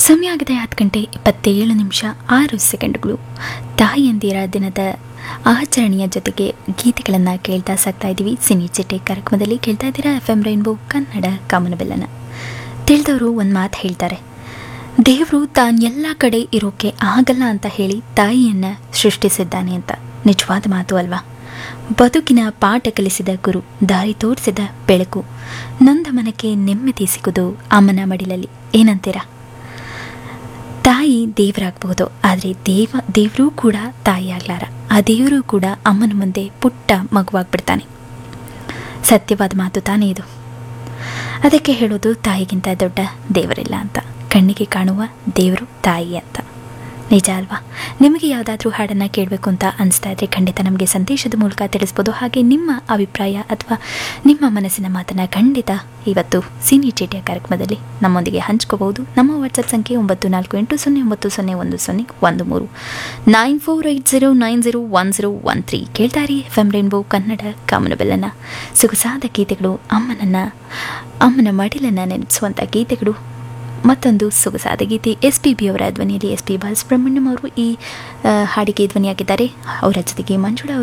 ಸಮಯ ಆಗಿದೆ ಹತ್ತು ಗಂಟೆ ಇಪ್ಪತ್ತೇಳು ನಿಮಿಷ ಆರು ಸೆಕೆಂಡ್ಗಳು ತಾಯಿಯಂದಿರ ದಿನದ ಆಚರಣೆಯ ಜೊತೆಗೆ ಗೀತೆಗಳನ್ನು ಕೇಳ್ತಾ ಸಾಕ್ತಾ ಇದ್ದೀವಿ ಸಿನಿ ಚಿಟ್ಟೆ ಕಾರ್ಯಕ್ರಮದಲ್ಲಿ ಕೇಳ್ತಾ ಇದ್ದೀರಾ ಎಫ್ ಎಂ ರೈನ್ಬೋ ಕನ್ನಡ ಕಾಮನಬೆಲ್ಲನ ತಿಳಿದವರು ಒಂದು ಮಾತು ಹೇಳ್ತಾರೆ ದೇವರು ತಾನು ಎಲ್ಲ ಕಡೆ ಇರೋಕೆ ಆಗಲ್ಲ ಅಂತ ಹೇಳಿ ತಾಯಿಯನ್ನು ಸೃಷ್ಟಿಸಿದ್ದಾನೆ ಅಂತ ನಿಜವಾದ ಮಾತು ಅಲ್ವಾ ಬದುಕಿನ ಪಾಠ ಕಲಿಸಿದ ಗುರು ದಾರಿ ತೋರಿಸಿದ ಬೆಳಕು ನೊಂದ ಮನಕ್ಕೆ ನೆಮ್ಮದಿ ಸಿಗೋದು ಅಮ್ಮನ ಮಡಿಲಲ್ಲಿ ಏನಂತೀರಾ ತಾಯಿ ದೇವರಾಗಬಹುದು ಆದರೆ ದೇವ ದೇವರೂ ಕೂಡ ತಾಯಿ ಆಗ್ಲಾರ ಆ ದೇವರು ಕೂಡ ಅಮ್ಮನ ಮುಂದೆ ಪುಟ್ಟ ಮಗುವಾಗ್ಬಿಡ್ತಾನೆ ಸತ್ಯವಾದ ಮಾತು ತಾನೇ ಇದು ಅದಕ್ಕೆ ಹೇಳೋದು ತಾಯಿಗಿಂತ ದೊಡ್ಡ ದೇವರಿಲ್ಲ ಅಂತ ಕಣ್ಣಿಗೆ ಕಾಣುವ ದೇವರು ತಾಯಿ ಅಂತ ನಿಜ ಅಲ್ವಾ ನಿಮಗೆ ಯಾವುದಾದ್ರೂ ಹಾಡನ್ನು ಕೇಳಬೇಕು ಅಂತ ಅನಿಸ್ತಾ ಇದ್ರೆ ಖಂಡಿತ ನಮಗೆ ಸಂದೇಶದ ಮೂಲಕ ತಿಳಿಸ್ಬೋದು ಹಾಗೆ ನಿಮ್ಮ ಅಭಿಪ್ರಾಯ ಅಥವಾ ನಿಮ್ಮ ಮನಸ್ಸಿನ ಮಾತನ್ನು ಖಂಡಿತ ಇವತ್ತು ಸಿನಿ ಚೀಟಿಯ ಕಾರ್ಯಕ್ರಮದಲ್ಲಿ ನಮ್ಮೊಂದಿಗೆ ಹಂಚ್ಕೋಬಹುದು ನಮ್ಮ ವಾಟ್ಸಪ್ ಸಂಖ್ಯೆ ಒಂಬತ್ತು ನಾಲ್ಕು ಎಂಟು ಸೊನ್ನೆ ಒಂಬತ್ತು ಸೊನ್ನೆ ಒಂದು ಸೊನ್ನೆ ಒಂದು ಮೂರು nine four eight zero nine zero one zero one three ಕೇಳ್ತಾರಿ ಎಫ್ ಎಂ ರೈನ್ಬೋ ಕನ್ನಡ ಕಾಮನಬೆಲ್ಲನ ಸೊಗಸಾದ ಗೀತೆಗಳು ಅಮ್ಮನನ್ನು ಅಮ್ಮನ ಮಡಿಲನ್ನು ನೆನೆಸುವಂಥ ಗೀತೆಗಳು ಮತ್ತೊಂದು ಸೊಗಸಾದ ಗೀತೆ ಎಸ್ ಪಿ ಬಿ ಅವರ ಧ್ವನಿಯಲ್ಲಿ ಎಸ್ ಪಿ ಬಾಲಸುಬ್ರಹ್ಮಣ್ಯಂ ಅವರು ಈ ಆ, ಹಾಡಿಗೆ ಧ್ವನಿಯಾಗಿದ್ದಾರೆ ಅವರ ಜೊತೆಗೆ ಮಂಜುಳಾ ಅವರು